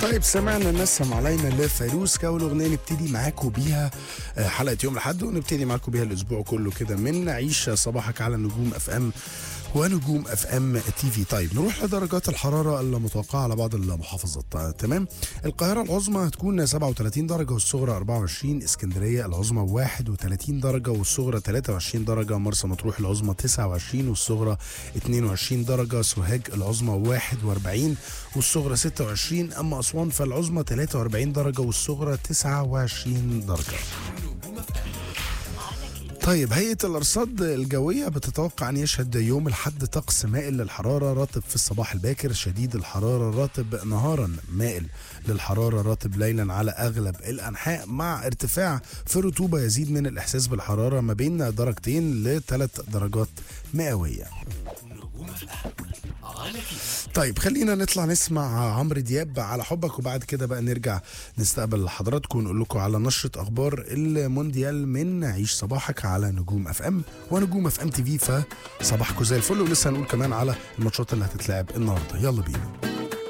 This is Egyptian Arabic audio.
طيب سمعنا نسم علينا لفيروز كاول اغنيه نبتدي معاكم بيها آه، حلقه يوم الاحد ونبتدي معاكم بيها الاسبوع كله كده من عيش صباحك على نجوم اف ام ونجوم اف ام تي في طيب نروح لدرجات الحراره المتوقعه على بعض المحافظات آه، تمام القاهره العظمى هتكون 37 درجه والصغرى 24 اسكندريه العظمى 31 درجه والصغرى 23 درجه مرسى مطروح العظمى 29 والصغرى 22 درجه سوهاج العظمى 41 والصغرى 26 اما اسوان فالعظمى 43 درجه والصغرى 29 درجه طيب هيئة الأرصاد الجوية بتتوقع أن يشهد يوم الحد طقس مائل للحرارة راتب في الصباح الباكر شديد الحرارة راتب نهارا مائل للحرارة راتب ليلا على أغلب الأنحاء مع ارتفاع في الرطوبة يزيد من الإحساس بالحرارة ما بين درجتين لثلاث درجات مئوية طيب خلينا نطلع نسمع عمرو دياب على حبك وبعد كده بقى نرجع نستقبل حضراتكم ونقول لكم على نشرة أخبار المونديال من عيش صباحك على نجوم اف ام ونجوم اف ام تي في فصباحكم زي الفل ولسه هنقول كمان على الماتشات اللي هتتلعب النهارده يلا بينا